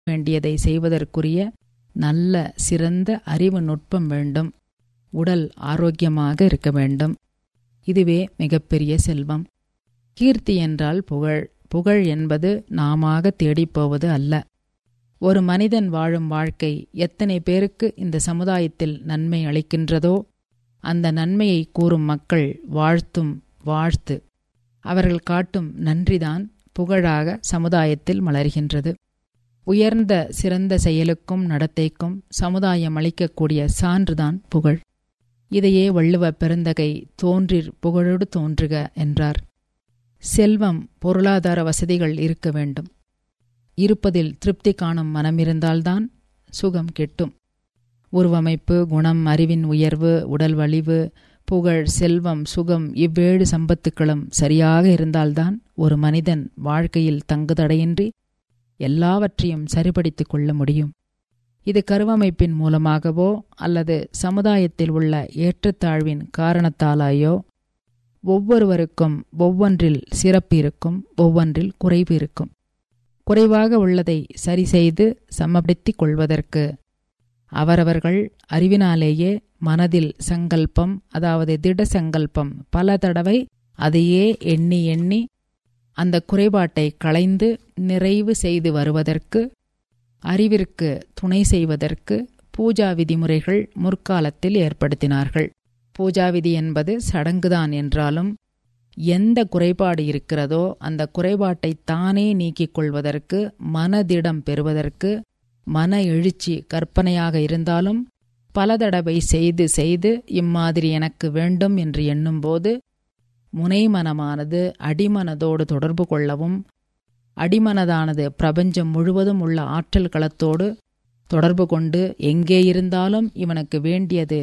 வேண்டியதை செய்வதற்குரிய நல்ல சிறந்த அறிவு நுட்பம் வேண்டும் உடல் ஆரோக்கியமாக இருக்க வேண்டும் இதுவே மிகப்பெரிய செல்வம் கீர்த்தி என்றால் புகழ் புகழ் என்பது நாமாக தேடிப்போவது அல்ல ஒரு மனிதன் வாழும் வாழ்க்கை எத்தனை பேருக்கு இந்த சமுதாயத்தில் நன்மை அளிக்கின்றதோ அந்த நன்மையை கூறும் மக்கள் வாழ்த்தும் வாழ்த்து அவர்கள் காட்டும் நன்றிதான் புகழாக சமுதாயத்தில் மலர்கின்றது உயர்ந்த சிறந்த செயலுக்கும் நடத்தைக்கும் சமுதாயம் அளிக்கக்கூடிய சான்றுதான் புகழ் இதையே வள்ளுவ பெருந்தகை தோன்றிற் புகழோடு தோன்றுக என்றார் செல்வம் பொருளாதார வசதிகள் இருக்க வேண்டும் இருப்பதில் திருப்தி காணும் மனமிருந்தால்தான் சுகம் கெட்டும் உருவமைப்பு குணம் அறிவின் உயர்வு உடல் வலிவு புகழ் செல்வம் சுகம் இவ்வேழு சம்பத்துக்களும் சரியாக இருந்தால்தான் ஒரு மனிதன் வாழ்க்கையில் தங்குதடையின்றி எல்லாவற்றையும் சரிபடித்துக் கொள்ள முடியும் இது கருவமைப்பின் மூலமாகவோ அல்லது சமுதாயத்தில் உள்ள ஏற்றத்தாழ்வின் காரணத்தாலாயோ ஒவ்வொருவருக்கும் ஒவ்வொன்றில் சிறப்பு இருக்கும் ஒவ்வொன்றில் குறைவு இருக்கும் குறைவாக உள்ளதை சரி செய்து சமப்படுத்திக் கொள்வதற்கு அவரவர்கள் அறிவினாலேயே மனதில் சங்கல்பம் அதாவது திட சங்கல்பம் பல தடவை அதையே எண்ணி எண்ணி அந்த குறைபாட்டை களைந்து நிறைவு செய்து வருவதற்கு அறிவிற்கு துணை செய்வதற்கு பூஜா விதிமுறைகள் முற்காலத்தில் ஏற்படுத்தினார்கள் பூஜா விதி என்பது சடங்குதான் என்றாலும் எந்த குறைபாடு இருக்கிறதோ அந்த குறைபாட்டை தானே நீக்கிக் கொள்வதற்கு மனதிடம் பெறுவதற்கு மன எழுச்சி கற்பனையாக இருந்தாலும் பல தடவை செய்து செய்து இம்மாதிரி எனக்கு வேண்டும் என்று எண்ணும்போது முனைமனமானது அடிமனதோடு தொடர்பு கொள்ளவும் அடிமனதானது பிரபஞ்சம் முழுவதும் உள்ள ஆற்றல் களத்தோடு தொடர்பு கொண்டு எங்கே இருந்தாலும் இவனுக்கு வேண்டியது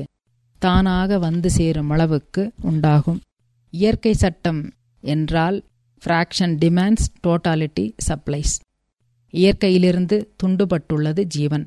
தானாக வந்து சேரும் அளவுக்கு உண்டாகும் இயற்கை சட்டம் என்றால் ஃப்ராக்ஷன் டிமாண்ட்ஸ் டோட்டாலிட்டி சப்ளைஸ் இயற்கையிலிருந்து துண்டுபட்டுள்ளது ஜீவன்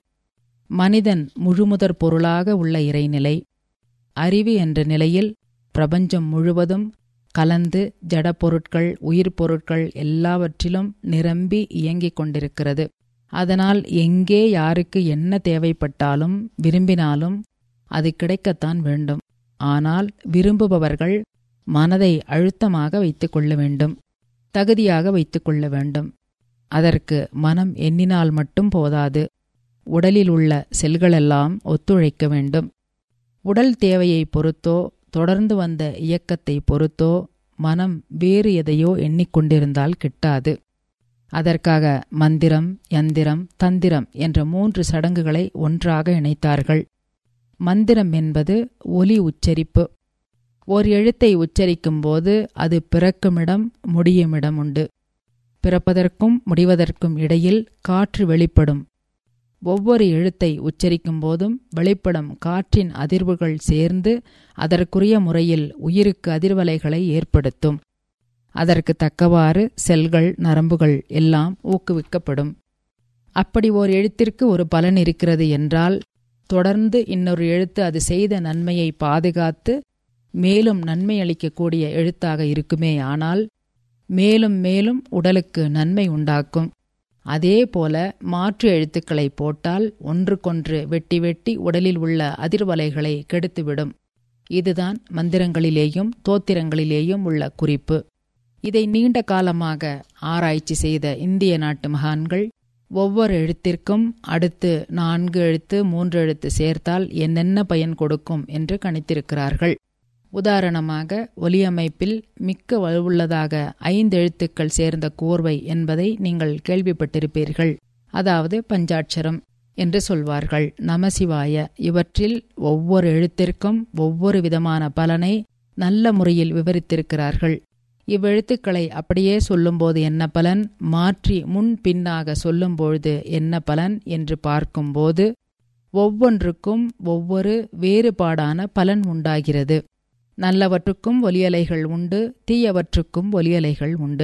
மனிதன் முழுமுதற் பொருளாக உள்ள இறைநிலை அறிவு என்ற நிலையில் பிரபஞ்சம் முழுவதும் கலந்து ஜடப்பொருட்கள் உயிர் பொருட்கள் எல்லாவற்றிலும் நிரம்பி இயங்கிக் கொண்டிருக்கிறது அதனால் எங்கே யாருக்கு என்ன தேவைப்பட்டாலும் விரும்பினாலும் அது கிடைக்கத்தான் வேண்டும் ஆனால் விரும்புபவர்கள் மனதை அழுத்தமாக வைத்துக் கொள்ள வேண்டும் தகுதியாக வைத்துக் கொள்ள வேண்டும் அதற்கு மனம் எண்ணினால் மட்டும் போதாது உடலில் உள்ள செல்களெல்லாம் ஒத்துழைக்க வேண்டும் உடல் தேவையை பொறுத்தோ தொடர்ந்து வந்த இயக்கத்தை பொறுத்தோ மனம் வேறு எதையோ எண்ணிக்கொண்டிருந்தால் கிட்டாது அதற்காக மந்திரம் யந்திரம் தந்திரம் என்ற மூன்று சடங்குகளை ஒன்றாக இணைத்தார்கள் மந்திரம் என்பது ஒலி உச்சரிப்பு ஓர் எழுத்தை உச்சரிக்கும்போது அது பிறக்குமிடம் முடியுமிடம் உண்டு பிறப்பதற்கும் முடிவதற்கும் இடையில் காற்று வெளிப்படும் ஒவ்வொரு எழுத்தை உச்சரிக்கும் போதும் வெளிப்படும் காற்றின் அதிர்வுகள் சேர்ந்து அதற்குரிய முறையில் உயிருக்கு அதிர்வலைகளை ஏற்படுத்தும் அதற்கு தக்கவாறு செல்கள் நரம்புகள் எல்லாம் ஊக்குவிக்கப்படும் அப்படி ஓர் எழுத்திற்கு ஒரு பலன் இருக்கிறது என்றால் தொடர்ந்து இன்னொரு எழுத்து அது செய்த நன்மையை பாதுகாத்து மேலும் நன்மை அளிக்கக்கூடிய எழுத்தாக இருக்குமே ஆனால் மேலும் மேலும் உடலுக்கு நன்மை உண்டாக்கும் அதே போல மாற்று எழுத்துக்களை போட்டால் ஒன்றுக்கொன்று வெட்டி வெட்டி உடலில் உள்ள அதிர்வலைகளை கெடுத்துவிடும் இதுதான் மந்திரங்களிலேயும் தோத்திரங்களிலேயும் உள்ள குறிப்பு இதை நீண்ட காலமாக ஆராய்ச்சி செய்த இந்திய நாட்டு மகான்கள் ஒவ்வொரு எழுத்திற்கும் அடுத்து நான்கு எழுத்து மூன்று எழுத்து சேர்த்தால் என்னென்ன பயன் கொடுக்கும் என்று கணித்திருக்கிறார்கள் உதாரணமாக ஒலியமைப்பில் மிக்க வலுவுள்ளதாக ஐந்து எழுத்துக்கள் சேர்ந்த கோர்வை என்பதை நீங்கள் கேள்விப்பட்டிருப்பீர்கள் அதாவது பஞ்சாட்சரம் என்று சொல்வார்கள் நமசிவாய இவற்றில் ஒவ்வொரு எழுத்திற்கும் ஒவ்வொரு விதமான பலனை நல்ல முறையில் விவரித்திருக்கிறார்கள் இவ்வெழுத்துக்களை அப்படியே சொல்லும்போது என்ன பலன் மாற்றி முன் பின்னாக சொல்லும்பொழுது என்ன பலன் என்று பார்க்கும்போது ஒவ்வொன்றுக்கும் ஒவ்வொரு வேறுபாடான பலன் உண்டாகிறது நல்லவற்றுக்கும் ஒலியலைகள் உண்டு தீயவற்றுக்கும் ஒலியலைகள் உண்டு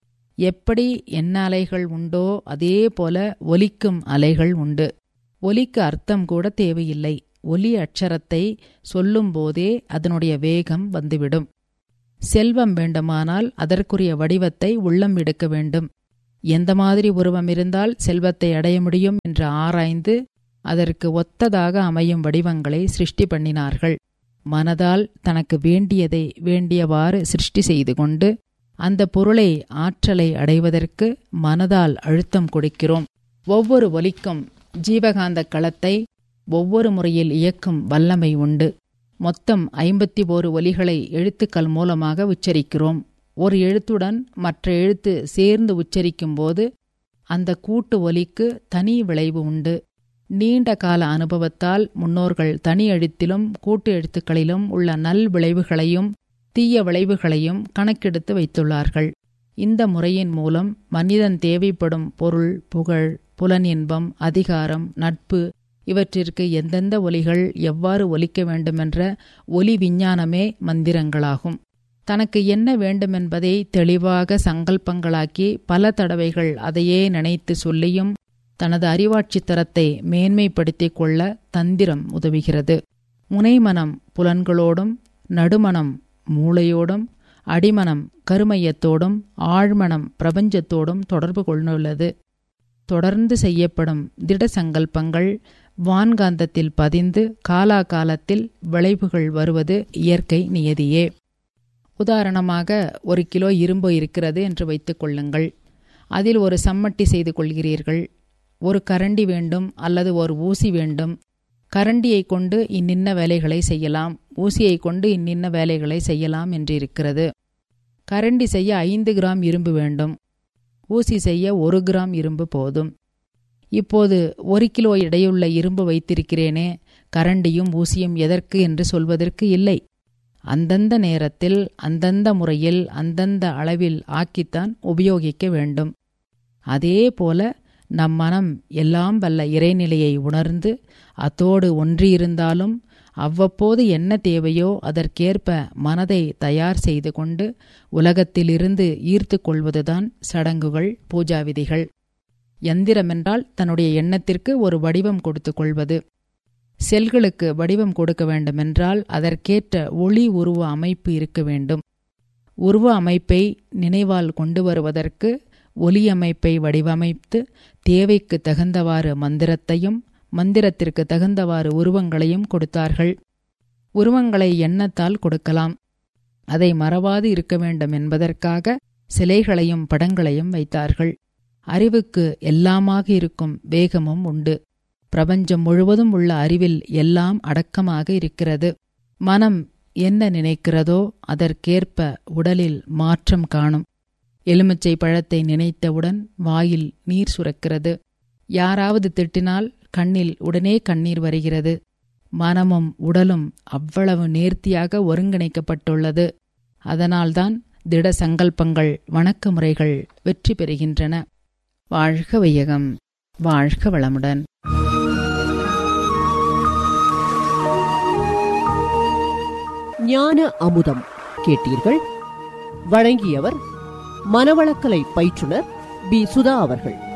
எப்படி என்ன அலைகள் உண்டோ அதே போல ஒலிக்கும் அலைகள் உண்டு ஒலிக்கு அர்த்தம் கூட தேவையில்லை ஒலி அட்சரத்தை சொல்லும்போதே அதனுடைய வேகம் வந்துவிடும் செல்வம் வேண்டுமானால் அதற்குரிய வடிவத்தை உள்ளம் எடுக்க வேண்டும் எந்த மாதிரி உருவம் இருந்தால் செல்வத்தை அடைய முடியும் என்று ஆராய்ந்து அதற்கு ஒத்ததாக அமையும் வடிவங்களை சிருஷ்டி பண்ணினார்கள் மனதால் தனக்கு வேண்டியதை வேண்டியவாறு சிருஷ்டி செய்து கொண்டு அந்த பொருளை ஆற்றலை அடைவதற்கு மனதால் அழுத்தம் கொடுக்கிறோம் ஒவ்வொரு ஒலிக்கும் ஜீவகாந்த களத்தை ஒவ்வொரு முறையில் இயக்கும் வல்லமை உண்டு மொத்தம் ஐம்பத்தி ஓரு ஒலிகளை எழுத்துக்கள் மூலமாக உச்சரிக்கிறோம் ஒரு எழுத்துடன் மற்ற எழுத்து சேர்ந்து உச்சரிக்கும்போது அந்த கூட்டு ஒலிக்கு தனி விளைவு உண்டு நீண்ட கால அனுபவத்தால் முன்னோர்கள் தனி எழுத்திலும் கூட்டு எழுத்துக்களிலும் உள்ள நல் விளைவுகளையும் தீய விளைவுகளையும் கணக்கெடுத்து வைத்துள்ளார்கள் இந்த முறையின் மூலம் மனிதன் தேவைப்படும் பொருள் புகழ் புலனின்பம் அதிகாரம் நட்பு இவற்றிற்கு எந்தெந்த ஒலிகள் எவ்வாறு ஒலிக்க வேண்டுமென்ற ஒலி விஞ்ஞானமே மந்திரங்களாகும் தனக்கு என்ன வேண்டுமென்பதை தெளிவாக சங்கல்பங்களாக்கி பல தடவைகள் அதையே நினைத்து சொல்லியும் தனது அறிவாட்சித் தரத்தை மேன்மைப்படுத்திக் கொள்ள தந்திரம் உதவுகிறது முனைமனம் புலன்களோடும் நடுமனம் மூளையோடும் அடிமனம் கருமையத்தோடும் ஆழ்மனம் பிரபஞ்சத்தோடும் தொடர்பு கொண்டுள்ளது தொடர்ந்து செய்யப்படும் திட சங்கல்பங்கள் வான்காந்தத்தில் பதிந்து காலாகாலத்தில் விளைவுகள் வருவது இயற்கை நியதியே உதாரணமாக ஒரு கிலோ இரும்பு இருக்கிறது என்று வைத்துக் கொள்ளுங்கள் அதில் ஒரு சம்மட்டி செய்து கொள்கிறீர்கள் ஒரு கரண்டி வேண்டும் அல்லது ஒரு ஊசி வேண்டும் கரண்டியை கொண்டு இன்னின்ன வேலைகளை செய்யலாம் ஊசியை கொண்டு இன்னின்ன வேலைகளை செய்யலாம் என்று இருக்கிறது கரண்டி செய்ய ஐந்து கிராம் இரும்பு வேண்டும் ஊசி செய்ய ஒரு கிராம் இரும்பு போதும் இப்போது ஒரு கிலோ எடையுள்ள இரும்பு வைத்திருக்கிறேனே கரண்டியும் ஊசியும் எதற்கு என்று சொல்வதற்கு இல்லை அந்தந்த நேரத்தில் அந்தந்த முறையில் அந்தந்த அளவில் ஆக்கித்தான் உபயோகிக்க வேண்டும் அதே போல நம் மனம் எல்லாம் வல்ல இறைநிலையை உணர்ந்து அத்தோடு ஒன்றியிருந்தாலும் அவ்வப்போது என்ன தேவையோ அதற்கேற்ப மனதை தயார் செய்து கொண்டு உலகத்திலிருந்து ஈர்த்து கொள்வதுதான் சடங்குகள் பூஜா விதிகள் எந்திரமென்றால் தன்னுடைய எண்ணத்திற்கு ஒரு வடிவம் கொடுத்து கொள்வது செல்களுக்கு வடிவம் கொடுக்க வேண்டுமென்றால் அதற்கேற்ற ஒளி உருவ அமைப்பு இருக்க வேண்டும் உருவ அமைப்பை நினைவால் கொண்டு வருவதற்கு ஒலி அமைப்பை வடிவமைத்து தேவைக்கு தகுந்தவாறு மந்திரத்தையும் மந்திரத்திற்கு தகுந்தவாறு உருவங்களையும் கொடுத்தார்கள் உருவங்களை எண்ணத்தால் கொடுக்கலாம் அதை மறவாது இருக்க வேண்டும் என்பதற்காக சிலைகளையும் படங்களையும் வைத்தார்கள் அறிவுக்கு எல்லாமாக இருக்கும் வேகமும் உண்டு பிரபஞ்சம் முழுவதும் உள்ள அறிவில் எல்லாம் அடக்கமாக இருக்கிறது மனம் என்ன நினைக்கிறதோ அதற்கேற்ப உடலில் மாற்றம் காணும் எலுமிச்சை பழத்தை நினைத்தவுடன் வாயில் நீர் சுரக்கிறது யாராவது திட்டினால் கண்ணில் உடனே கண்ணீர் வருகிறது மனமும் உடலும் அவ்வளவு நேர்த்தியாக ஒருங்கிணைக்கப்பட்டுள்ளது அதனால்தான் திட சங்கல்பங்கள் வணக்க முறைகள் வெற்றி பெறுகின்றன வாழ்க வையகம் வாழ்க வளமுடன் ஞான அமுதம் கேட்டீர்கள் வழங்கியவர் மனவளக்கலை பயிற்றுனர் பி சுதா அவர்கள்